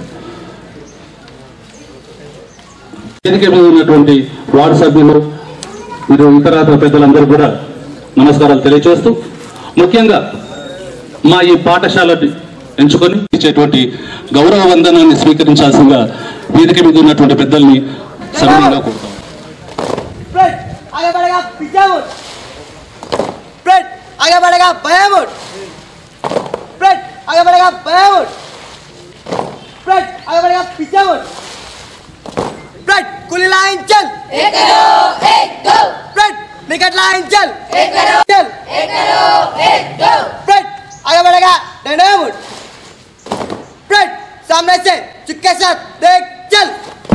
వేదిక మీద ఉన్నటువంటి వార్డు సభ్యులు మీరు ఇతర పెద్దలందరూ కూడా నమస్కారాలు తెలియజేస్తూ ముఖ్యంగా మా ఈ పాఠశాల ఎంచుకొని ఇచ్చేటువంటి గౌరవ వందనాన్ని స్వీకరించాల్సిందిగా వేదిక మీద ఉన్నటువంటి పెద్దల్ని సభ్యులుగా కోరుతాం फ्रेंड आगे बढ़ेगा पीछे मुड़ फ्रेंड आगे बढ़ेगा बाया मुड़ फ्रेंड आगे बढ़ेगा बाया मुड़ फ्रेंड आगे बढ़ेगा पीछे मुड़ फ्रेंड कुली लाइन चल एक करो एक दो फ्रेंड निकट लाइन चल एक करो चल एक करो एक दो फ्रेंड आगे बढ़ेगा डंडा मुड़ फ्रेंड सामने से चुपके साथ देख चल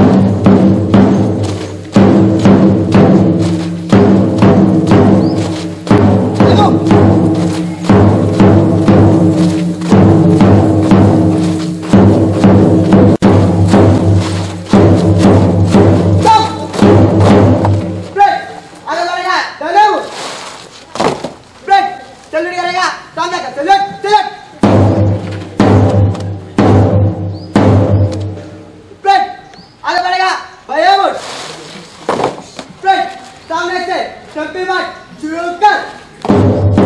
ब्रेक आगे बढ़ेगा चलो ब्रेक चल करेगा सामने का चलो चलो ब्रेक आगे बढ़ेगा भैया मुड़ ब्रेक सामने से चंपी मार शुरू कर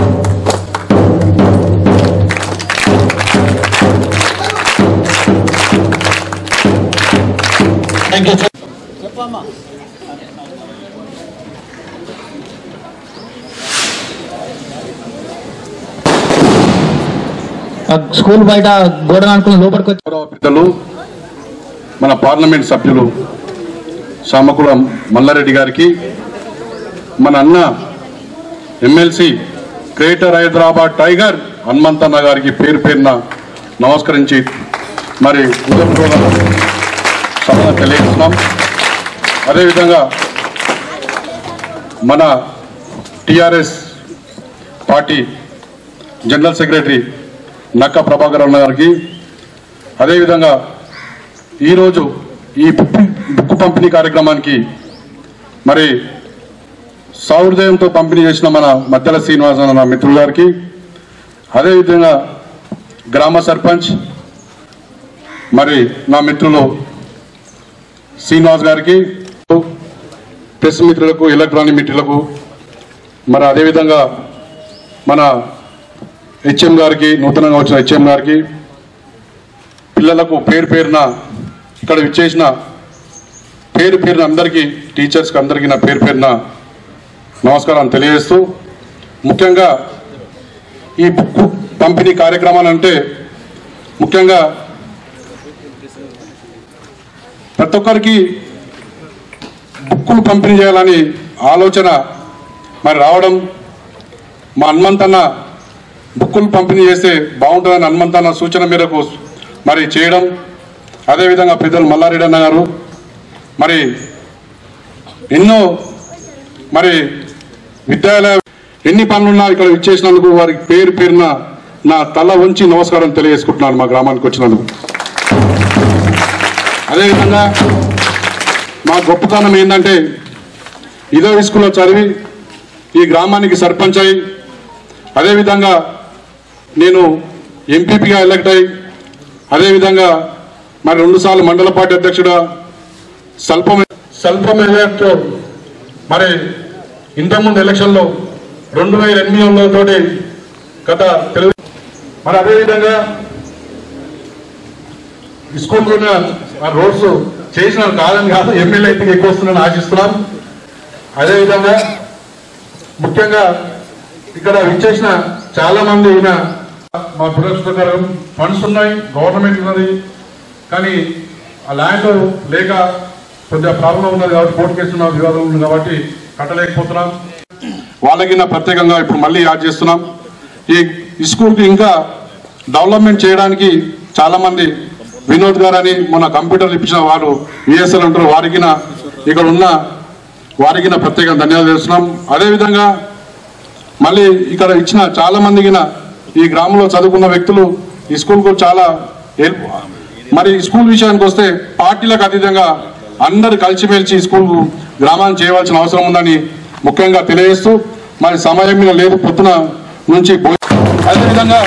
చెప్పమ్మా స్కూల్ బయట గోడ అనుకుని లోపలికి వచ్చి పెద్దలు మన పార్లమెంట్ సభ్యులు సామకుల మల్లారెడ్డి గారికి మన అన్న ఎమ్మెల్సీ గ్రేటర్ హైదరాబాద్ టైగర్ హనుమంతన్న గారికి పేరు పేరున నమస్కరించి మరి ఉదయపూర్వ సభను తెలియజేస్తున్నాం అదేవిధంగా మన టిఆర్ఎస్ పార్టీ జనరల్ సెక్రటరీ నక్క ప్రభాకర్ అన్న గారికి అదేవిధంగా ఈరోజు ఈ బుక్ బుక్ పంపిణీ కార్యక్రమానికి మరి సౌహృదయంతో పంపిణీ చేసిన మన మద్దెల శ్రీనివాస అన్న మిత్రులు గారికి అదేవిధంగా గ్రామ సర్పంచ్ మరి నా మిత్రులు శ్రీనివాస్ గారికి ప్రెస్ మిత్రులకు ఎలక్ట్రానిక్ మిత్రులకు మరి అదేవిధంగా మన హెచ్ఎం గారికి నూతనంగా వచ్చిన హెచ్ఎం గారికి పిల్లలకు పేరు పేరున ఇక్కడ విచ్చేసిన పేరు పేరున అందరికీ టీచర్స్కి అందరికీ నా పేరు పేరున నమస్కారం తెలియజేస్తూ ముఖ్యంగా ఈ బుక్ పంపిణీ కార్యక్రమాలు అంటే ముఖ్యంగా ప్రతి ఒక్కరికి బుక్కులు పంపిణీ చేయాలని ఆలోచన మరి రావడం మా హనుమంతన్న బుక్కులు పంపిణీ చేస్తే బాగుంటుందని హనుమంతన్న సూచన మేరకు మరి చేయడం అదేవిధంగా పెద్దలు మల్లారెడ్డి అన్న గారు మరి ఎన్నో మరి విద్యాలయ ఎన్ని పనులున్నా ఇక్కడ ఇచ్చేసినందుకు వారికి పేరు పేరున నా తల వంచి నమస్కారం తెలియజేసుకుంటున్నాను మా గ్రామానికి వచ్చినందుకు అదేవిధంగా మా గొప్పతనం ఏంటంటే ఇదో స్కూల్లో చదివి ఈ గ్రామానికి సర్పంచ్ అయి అదేవిధంగా నేను ఎంపీపీగా ఎలక్ట్ అయి అదేవిధంగా మరి రెండుసార్లు మండల పార్టీ అధ్యక్షుడు స్వల్ప స్వల్ప మెజార్టీతో మరి ఇంతకుముందు ఎలక్షన్లో రెండు వేల ఎనిమిది వందలతోటి గత తెలుగు మరి అదేవిధంగా స్కూల్ ఉన్న ఆ రోడ్స్ చేసిన కాదని కాదు ఎమ్మెల్యే అయితే ఎక్కువ వస్తుందని ఆశిస్తున్నాం అదేవిధంగా ముఖ్యంగా ఇక్కడ విచ్చేసిన చాలా మంది ఈయన మా ప్రొడక్ట్స్ ప్రకారం ఫండ్స్ ఉన్నాయి గవర్నమెంట్ ఉన్నది కానీ ఆ ల్యాండ్ లేక కొద్దిగా ప్రాబ్లం ఉన్నది కాబట్టి కోర్టు కేసు ఉన్న వివాదం ఉంది కాబట్టి కట్టలేకపోతున్నాం వాళ్ళకి నా ప్రత్యేకంగా ఇప్పుడు మళ్ళీ యాడ్ చేస్తున్నాం ఈ ఈ స్కూల్కి ఇంకా డెవలప్మెంట్ చేయడానికి చాలా మంది వినోద్ గారు అని మన కంప్యూటర్లు ఇప్పించిన వారు విఎస్ఎల్ అంటారు వారికి నా ఇక్కడ ఉన్న వారికి నా ప్రత్యేకంగా ధన్యవాదాలు చేస్తున్నాం అదేవిధంగా మళ్ళీ ఇక్కడ ఇచ్చిన చాలా మందికి నా ఈ గ్రామంలో చదువుకున్న వ్యక్తులు ఈ స్కూల్కు చాలా హెల్ప్ మరి ఈ స్కూల్ విషయానికి వస్తే పార్టీలకు అతీతంగా అందరు కలిసిమెలిసి ఈ స్కూల్ గ్రామాన్ని చేయవలసిన అవసరం ఉందని ముఖ్యంగా తెలియజేస్తూ మరి సమయం మీద లేదు పొద్దున నుంచి భో- అదేవిధంగా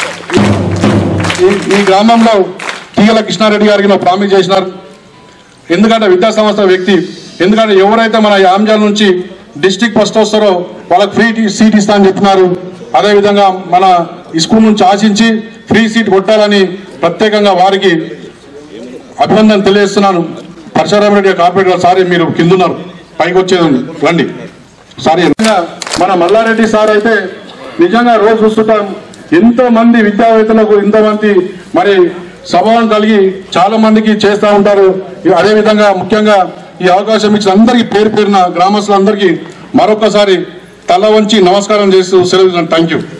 ఈ- ఈ గ్రామంలో తీగల కృష్ణారెడ్డి గారికి నా ప్రామిస్ చేసినారు ఎందుకంటే విద్యా సంస్థ వ్యక్తి ఎందుకంటే ఎవరైతే మన యాంజాల నుంచి డిస్టిక్ ఫస్ట్ వస్తారో వాళ్ళకి ఫ్రీ టీ- సీట్ ఇస్తా అని చెప్పినారు అదేవిధంగా మన ఈ స్కూల్ నుంచి ఆశించి ఫ్రీ సీట్ కొట్టాలని ప్రత్యేకంగా వారికి అభినందన తెలియజేస్తున్నాను పరశురామ రెడ్డి కార్పొరేటర్ గారు సారీ మీరు కిందున్నారు పైకి వచ్చేది ఉంది రండి సారీ మన మల్లారెడ్డి సార్ అయితే నిజంగా రోజు చూస్తుంటాం ఎంతో మంది విద్యావేత్తలకు ఎంతో మంది మరి స్వభావం కలిగి చాలా మందికి చేస్తూ ఉంటారు అదే విధంగా ముఖ్యంగా ఈ అవకాశం ఇచ్చిన అందరికీ పేరు పేరున గ్రామస్తులందరికీ మరొకసారి తల వంచి నమస్కారం చేస్తూ సెలవు థ్యాంక్ యూ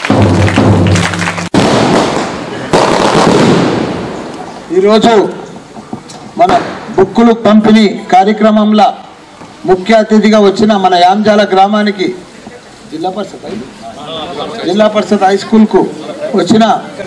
ఈరోజు మన బుక్కులు పంపిణీ కార్యక్రమంలో ముఖ్య అతిథిగా వచ్చిన మన యాంజాల గ్రామానికి జిల్లా పరిషత్ హై? జిల్లా పరిషత్ హై స్కూల్కు వచ్చిన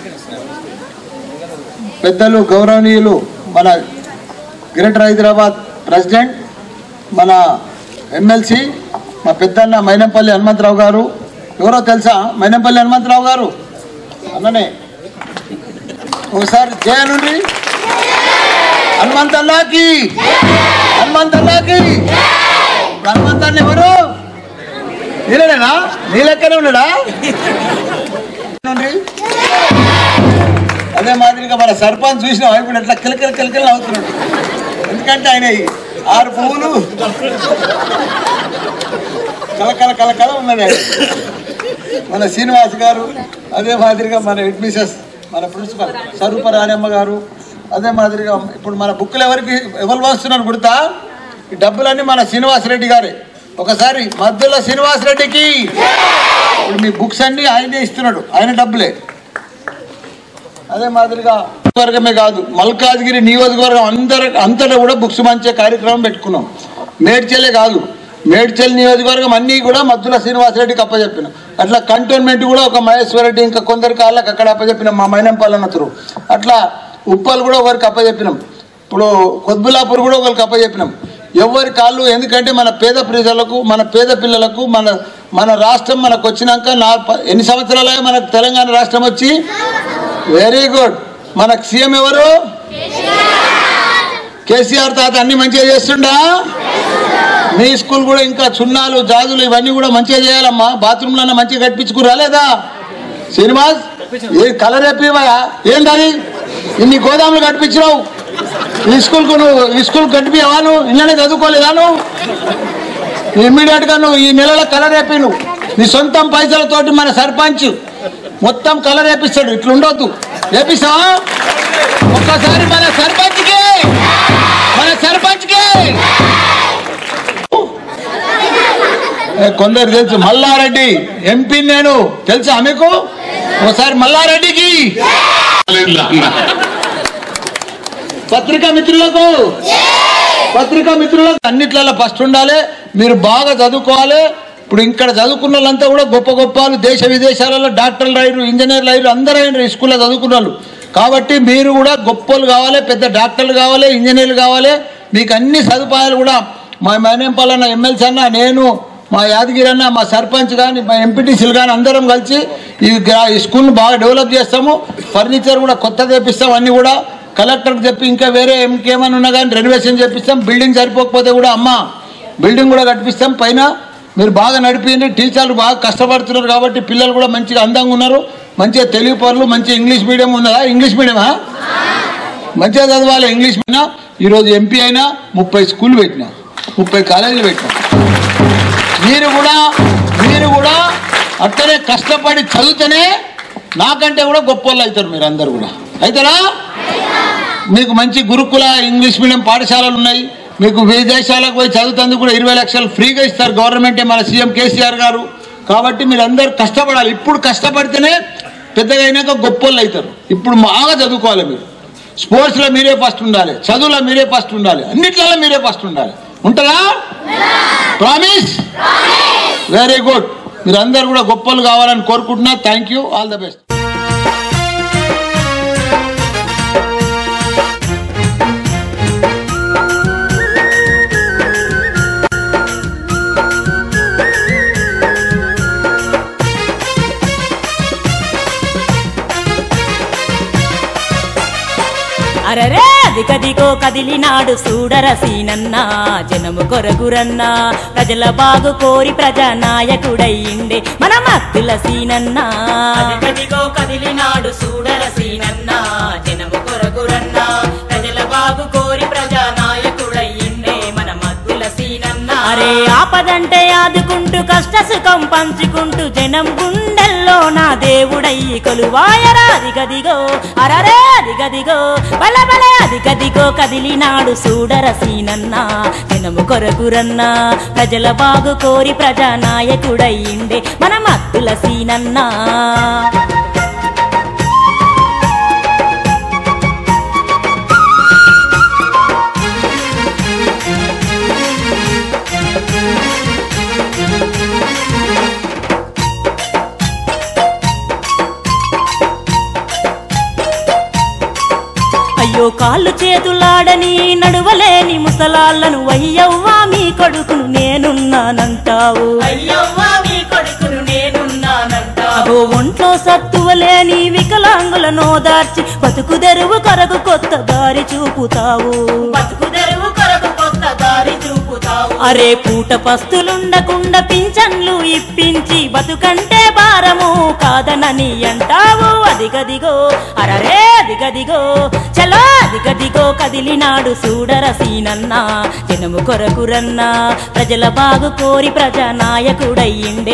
పెద్దలు గౌరవనీయులు మన గ్రేటర్ హైదరాబాద్ ప్రెసిడెంట్ మన ఎమ్మెల్సీ మా పెద్దన్న మైనంపల్లి హనుమంతరావు గారు ఎవరో తెలుసా మైనంపల్లి హనుమంతరావు గారు అన్ననే ఒకసారి జయనుండి హనుమంతల్లాకి హనుమంతల్లాకి హనుమంతాన్ని ఎవరు నీలేనా నీ లెక్కనే ఉన్నాడా నుండి. అదే మాదిరిగా మన సర్పంచ్ చూసిన ఇప్పుడు ఎట్లా కిలకిల కిలకిల అవుతున్నాడు ఎందుకంటే ఆయన ఈ ఆరు పువ్వులు కలకల కలకల ఉన్నది ఆయన. మన శ్రీనివాస్ గారు అదే మాదిరిగా మన హెడ్ మిసెస్ మన ప్రిన్సిపల్ స్వరూప రాణమ్మ గారు అదే మాదిరిగా ఇప్పుడు మన బుక్కులు ఎవరికి ఎవరు వస్తున్నారు గుర్తా ఈ డబ్బులన్నీ మన శ్రీనివాస్ రెడ్డి గారే ఒకసారి మధ్యలో శ్రీనివాస్ రెడ్డికి ఇప్పుడు మీ బుక్స్ అన్ని ఆయనే ఇస్తున్నాడు ఆయన డబ్బులే అదే మాదిరిగా వర్గమే కాదు మల్కాజ్గిరి నియోజకవర్గం అందరు అంతటా కూడా బుక్స్ మంచే కార్యక్రమం పెట్టుకున్నాం మేడ్చలే కాదు మేడ్చల్ నియోజకవర్గం అన్నీ కూడా మధ్యలో శ్రీనివాసరెడ్డికి అప్పచెప్పిన అట్లా కంటోన్మెంట్ కూడా ఒక మహేశ్వర రెడ్డి ఇంకా కొందరి కాళ్ళకి అక్కడ అప్పచెప్పినాం మా మైనంపాలన్నతురు అట్లా ఉప్పల్ కూడా ఒకరికి అప్పచెప్పినాం ఇప్పుడు కొద్బులాపూర్ కూడా ఒకరికి అప్పచెప్పినాం ఎవరి కాళ్ళు ఎందుకంటే మన పేద ప్రజలకు మన పేద పిల్లలకు మన మన రాష్ట్రం మనకు వచ్చినాక నా ప- ఎన్ని సంవత్సరాలే మనకు తెలంగాణ రాష్ట్రం వచ్చి వెరీ గుడ్ మనకు సీఎం ఎవరు కేసీఆర్ తాత అన్ని మంచిగా చేస్తుండా మీ స్కూల్ కూడా ఇంకా చున్నాలు జాజులు ఇవన్నీ కూడా మంచిగా చేయాలమ్మా బాత్రూమ్లన్నా మంచిగా కట్టించుకు రాలేదా శ్రీనివాస్ ఏ కలర్ చెప్పివయా ఏంటది ఇన్ని గోదాములు కట్టించినావు ఈ స్కూల్కు నువ్వు ఈ స్కూల్ కట్టిపోయావా నువ్వు ఇళ్ళనే చదువుకోలేదా నువ్వు ఇమ్మీడియట్ గా నువ్వు ఈ నెలలో కలర్ వేపి నువ్వు నీ సొంతం పైసలతోటి మన సర్పంచ్ మొత్తం కలర్ వేపిస్తాడు ఇట్లా ఉండొద్దు వేపిస్తావా ఒక్కసారి మన సర్పంచ్కి మన సర్పంచ్కి ఏ, కొందరు తెలుసు మల్లారెడ్డి ఎంపీ నేను తెలుసా మీకు ఒకసారి మల్లారెడ్డికి పత్రికా మిత్రులకు పత్రికా మిత్రులకు అన్నిట్లలో ఫస్ట్ ఉండాలి మీరు బాగా చదువుకోవాలి ఇప్పుడు ఇక్కడ చదువుకున్న వాళ్ళంతా కూడా గొప్ప గొప్ప వాళ్ళు దేశ విదేశాలలో డాక్టర్లు అయ్యారు ఇంజనీర్లు అయ్యారు అందరూ అయినారు ఈ స్కూల్లో చదువుకున్న వాళ్ళు కాబట్టి మీరు కూడా గొప్పలు కావాలి పెద్ద డాక్టర్లు కావాలి ఇంజనీర్లు కావాలి మీకు అన్ని సదుపాయాలు కూడా మా మేనేంపాలన్న ఎమ్మెల్సీ అన్న నేను మా యాదగిరి అన్న మా సర్పంచ్ కానీ మా ఎంపీటీసీలు కానీ అందరం కలిసి ఈ గ్రా- ఈ స్కూల్ని బాగా డెవలప్ చేస్తాము ఫర్నిచర్ కూడా కొత్త తెప్పిస్తాం అన్నీ కూడా కలెక్టర్కి చెప్పి ఇంకా వేరే ఇంకేమైనా ఉన్నా కానీ రెనోవేషన్ చేపిస్తాం బిల్డింగ్ సరిపోకపోతే కూడా అమ్మ బిల్డింగ్ కూడా కట్టిస్తాం పైన మీరు బాగా నడిపిండి టీచర్లు బాగా కష్టపడుతున్నారు కాబట్టి పిల్లలు కూడా మంచిగా అందంగా ఉన్నారు మంచిగా తెలుగు పనులు మంచి ఇంగ్లీష్ మీడియం ఉన్నదా ఇంగ్లీష్ మీడియమా మంచిగా చదవాలి ఇంగ్లీష్ మీడియం ఈరోజు ఎంపీ అయినా ముప్పై స్కూల్ పెట్టినా ముప్పై కాలేజీలు పెట్టినా మీరు కూడా మీరు కూడా అట్లనే కష్టపడి చదివితేనే నాకంటే కూడా గొప్ప వాళ్ళు అవుతారు మీరు అందరు కూడా అవుతారా మీకు మంచి గురుకుల ఇంగ్లీష్ మీడియం పాఠశాలలు ఉన్నాయి మీకు విదేశాలకు పోయి చదువుతందుకు కూడా ఇరవై లక్షలు ఫ్రీగా ఇస్తారు గవర్నమెంటే మన సీఎం కేసీఆర్ గారు కాబట్టి మీరు అందరు కష్టపడాలి ఇప్పుడు కష్టపడితేనే పెద్దగా అయినాక గొప్పోళ్ళు అవుతారు ఇప్పుడు బాగా చదువుకోవాలి మీరు స్పోర్ట్స్లో మీరే ఫస్ట్ ఉండాలి చదువులో మీరే ఫస్ట్ ఉండాలి అన్నిట్లలో మీరే ఫస్ట్ ఉండాలి ఉంటుందా ప్రామిస్ వెరీ గుడ్ మీరు అందరు కూడా గొప్పలు కావాలని కోరుకుంటున్నా thank you all the best అరరే అదికదిగో కదిలినాడు సూడరసీనన్నా జనము కొరగురన్నా ప్రజల బాగు కోరి ప్రజానాయకుడయ్యిండే మన మత్తుల సీనన్నా అదికదిగో కదిలినాడు సూడరసీనన్నా జనము కొరగురన్నా ప్రజల బాగు కోరి ప్రజానాయకుడయ్యిండే మన మత్తుల సీనన్నా అరే ఆపదంటే ఆదుకుంటూ కష్ట సుఖం పంచుకుంటూ జనం గుండెల్లో నా దేవుడయ్యి కొలువాయరా అదిగదిగో అరరే అదిగదిగో బల బల అదిగదిగో కదిలినాడు సూడరసీనన్నా జనము కొరకురన్నా ప్రజల బాగు కోరి ప్రజానాయకుడయ్యిండే మన మత్తుల సీనన్నా అయ్యో కాళ్ళు చేతులాడని నడువలేని ముసలాళ్ళను అయ్యవ్వా మీ కొడుకును నేనున్నానంటావు అయ్యవ్వా మీ కొడుకును నేనున్నానంటావు ఒంట్లో సత్తువలేని వికలాంగులను దార్చి బతుకు తెరువు కొరకు కొత్త దారి చూపుతావు బతుకు తెరువు కొరకు కొత్త దారి చూపుతావు అరే పూట పస్తులుండకుండా పింఛన్లు ఇప్పించి బతుకంటే భారము కాదనని అంటావు అదిగదిగో అరరే అదిగదిగో చలో అదిగదిగో కదిలినాడు సూడరసీనన్నా జనము కొరకురన్నా ప్రజల బాగు కోరి ప్రజానాయకుడయ్యిండే